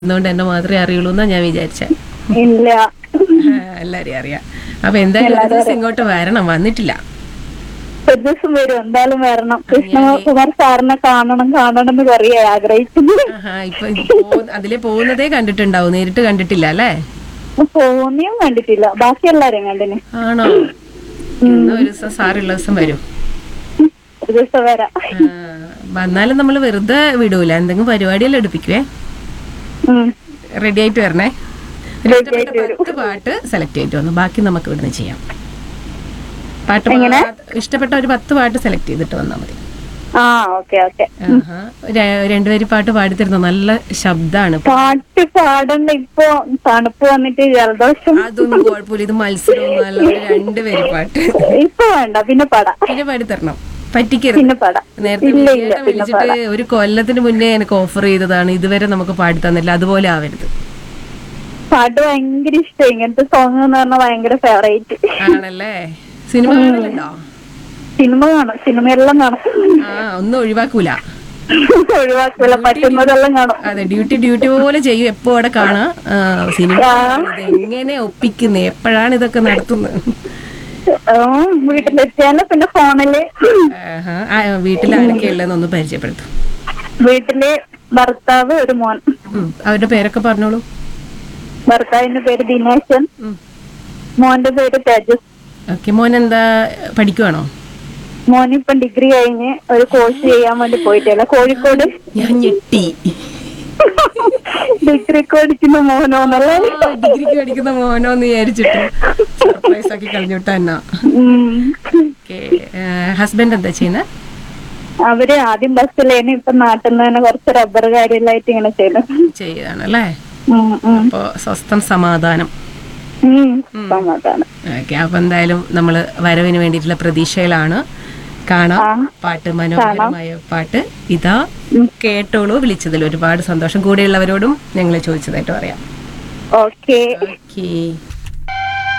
അതുകൊണ്ട് എന്നെ മാത്രമേ അറിയുള്ളൂ എന്നാ ഞാൻ വിചാരിച്ച ഇല്ല എല്ലാരെയും അറിയാം അപ്പൊ എന്തായാലും ഒരു ദിവസം ഇങ്ങോട്ട് വരണം വന്നിട്ടില്ല ഒരു ദിവസം വരും എന്തായാലും വരണം കൃഷ്ണകുമാർ സാറിനെ കാണണം കാണണം എന്ന് കുറേ ആഗ്രഹിക്കുന്നു ആഹാ ഇപ്പൊ പോ- അതിലെ പോകുന്നതേ കണ്ടിട്ടുണ്ടാവും നേരിട്ട് കണ്ടിട്ടില്ല അല്ലേ പോന്നിയും കണ്ടിട്ടില്ല ബാക്കി എല്ലാരെയും കണ്ടിന് ആണോ എന്നാ ഒരു ദിവസം സാറുള്ള ദിവസം വരും ഒരു ദിവസം വരാം ആ, വന്നാലും നമ്മൾ വെറുതെ വിടൂല എന്തെങ്കിലും പരിപാടിയെല്ലാം എടുപ്പിക്കുവേ ഉം. റെഡി ആയിട്ട് വരണേ ഒരു ഇഷ്ടപ്പെട്ട പത്ത് പാട്ട് സെലക്ട് ചെയ്തിട്ട് വന്നു ബാക്കി നമുക്ക് ഇവിടുന്ന് ചെയ്യാം പാട്ട് പാ- ഇഷ്ടപ്പെട്ട ഒരു പത്ത് പാട്ട് സെലക്ട് ചെയ്തിട്ട് വന്നാൽ മതി ആ ഓക്കെ ഓക്കെ ആഹാ. ര- രണ്ടുപേരും പാട്ട് പാടിത്തരുന്നു നല്ല ശബ്ദാണ് പാട്ട് പാടണ്ട ഇപ്പൊ തണുപ്പ് വന്നിട്ട് ജലദോഷം അതൊന്നും കുഴപ്പമില്ല ഇത് മത്സരമൊന്നും അല്ല ഒരു രണ്ടുപേരും പാട്ട് ഇപ്പൊ വേണ്ട പിന്നെ പാടാം പിന്നെ പാടിത്തരണം പറ്റിക്കരുത് പിന്നെ പാടാം നേരത്തെ ഇല്ല ഇല്ല വിജയേട്ടൻ പിന്നെ വിളിച്ചിട്ട് പാടാം ഒരു കൊല്ലത്തിന് മുന്നേ എനിക്ക് ഓഫർ ചെയ്തതാണ് ഇതുവരെ നമുക്ക് പാടി തന്നില്ല അതുപോലെ ആവരുത് പാട്ട് ഭയങ്കര ഇഷ്ടം ഇങ്ങനത്തെ സോങ് എന്ന് പറഞ്ഞാൽ ഭയങ്കര ഫേവറേറ്റ് ആണല്ലേ സിനിമ കാണലുണ്ടോ സിനിമ കാണും സിനിമയെല്ലാം കാണും ആ ഒന്നും ഒഴിവാക്കൂല ഒഴിവാക്കില്ല പറ്റുന്നതെല്ലാം കാണും അതെ ഡ്യൂട്ടി ഡ്യൂട്ടി പോലെ ചെയ്യും എപ്പോ അവിടെ കാണാം ആ, സിനിമ ഇത് എങ്ങനെ ഒപ്പിക്കുന്നത് എപ്പോഴാണ് ഇതൊക്കെ നടത്തുന്നത് ഉം, വീട്ടിലെത്തിയാലും പിന്നെ ഫോണില് ആഹാ. ആ, വീട്ടിൽ ആരൊക്കെ ഉള്ളതെന്നൊന്ന് പരിചയപ്പെടുത്തും വീട്ടില് ഭർത്താവ് ഒരു മോൻ ഉം. അവരുടെ പേരൊക്കെ പറഞ്ഞോളൂ ഭർത്താവിന്റെ പേര് ദിനേശൻ ഉം. മോന്റെ പേര് തേജസ് ഓക്കെ മോൻ എന്താ പഠിക്കുവാണോ മോനിപ്പം ഡിഗ്രി കഴിഞ്ഞ് ഒരു കോഴ്സ് ചെയ്യാൻ വേണ്ടി പോയിട്ടില്ല കോഴിക്കോട് ഞാൻ ഞെട്ടി ഡിഗ്രിക്ക് പഠിക്കുന്ന മോനോന്നല്ലേ ആ, ഡിഗ്രിക്ക് പഠിക്കുന്ന മോനോ എന്ന് വിചാരിച്ചിട്ട് സർപ്രൈസ് ആക്കി കളഞ്ഞിട്ട് എന്നാ ഉം. ഹസ്ബൻഡ് എന്താ ചെയ്യുന്നത് അവര് ആദ്യം ബസ്സിലേന് ഇപ്പൊ നാട്ടിൽ നിന്ന് തന്നെ കുറച്ച് റബ്ബർ കാര്യമെല്ലായിട്ട് ഇങ്ങനെ ചെയ്തു ചെയ്താണല്ലേ ഉം, ഉം. അപ്പോ സ്വസ്ഥം സമാധാനം ഉം, സമാധാനം ഓക്കെ അപ്പൊ എന്തായാലും നമ്മൾ വരവിന് വേണ്ടിയിട്ടുള്ള പ്രതീക്ഷയിലാണ് കാണാം പാട്ട് മനോഹരമായ പാട്ട് ഇതാ കേട്ടോളൂ വിളിച്ചതിൽ ഒരുപാട് സന്തോഷം കൂടെയുള്ളവരോടും ഞങ്ങൾ ചോദിച്ചതായിട്ട് പറയാം ഓക്കെ ഓക്കേ